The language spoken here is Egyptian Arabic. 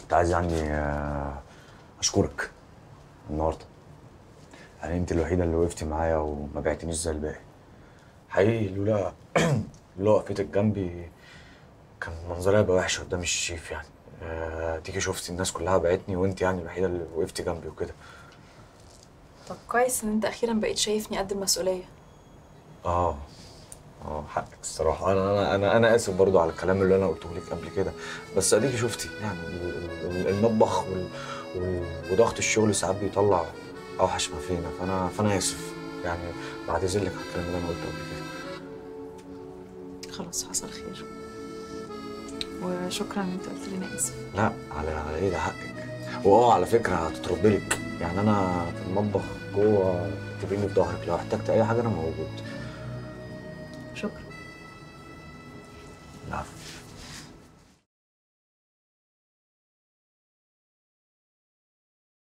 كنت عايز يعني آه، اشكرك النهارده يعني انت الوحيده اللي وقفتي معايا وما بعتنيش زي الباقي حقيقي لولا لولا وقفتك جنبي كان منظري هيبقى وحش قدام الشيف يعني آه، تيجي شفتي الناس كلها بعتني وانت يعني الوحيده اللي وقفتي جنبي وكده طب كويس ان انت اخيرا بقيت شايفني قد المسؤوليه اه اه حقك الصراحه انا انا انا انا اسف برضو على الكلام اللي انا قلته لك قبل كده بس اديكي شفتي يعني ال- ال- المطبخ وال... وال... وضغط الشغل ساعات بيطلع اوحش ما فينا فانا فانا اسف يعني بعتذر لك على الكلام اللي انا قلته قبل كده خلاص حصل خير وشكرا ان انت قلت لي انا اسف لا على على ايه ده حقك واه على فكره هتترد لك يعني انا في المطبخ جوه تبيني في ظهرك لو احتجت اي حاجه انا موجود